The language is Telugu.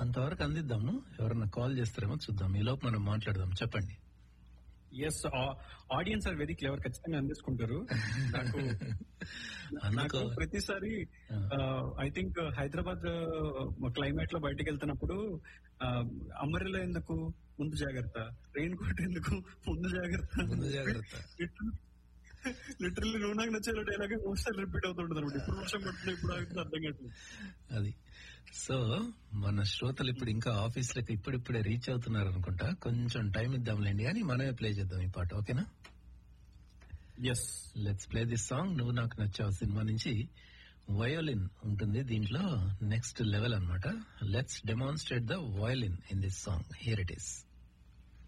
అంతవరకు అందిద్దాము ఎవరన్నా కాల్ చేస్తారేమో చూద్దాం ఈ లోపు మనం మాట్లాడదాం చెప్పండి yes audience are very clever ఖచ్చితంగా అందించుకుంటారు నాకు నాకు అందుకో ప్రతిసారి ఐ థింక్ హైదరాబాద్ క్లైమేట్ లో బయటకు వెళ్తున్నప్పుడు అమ్మరిలో ఎందుకు ముందు జాగ్రత్త రెయిన్ కోట్ ఎందుకు ముందు జాగ్రత్త ముందు జాగ్రత్త. లిటరల్లీ నువ్వు నాకు నచ్చిన డైలాగ్ ఒకసారి రిపీట్ అవుతుంటుంది అనమాట ఇప్పుడు వర్షం పడుతుంది ఇప్పుడు ఆగుతుంది అర్థం కావట్లేదు అది సో మన శ్రోతలు ఇప్పుడు ఇంకా ఆఫీస్ లకు ఇప్పుడిప్పుడే రీచ్ అవుతున్నారు అనుకుంటా కొంచెం టైం ఇద్దాంలేండి అని మనమే ప్లే చేద్దాం ఈ పాట ఓకేనా yes let's play this song నువ్వు నాకు నచ్చావు సినిమా నుంచి వయోలిన్ ఉంటుంది దీంట్లో నెక్స్ట్ లెవెల్ అన్నమాట let's demonstrate the violin in this song here it is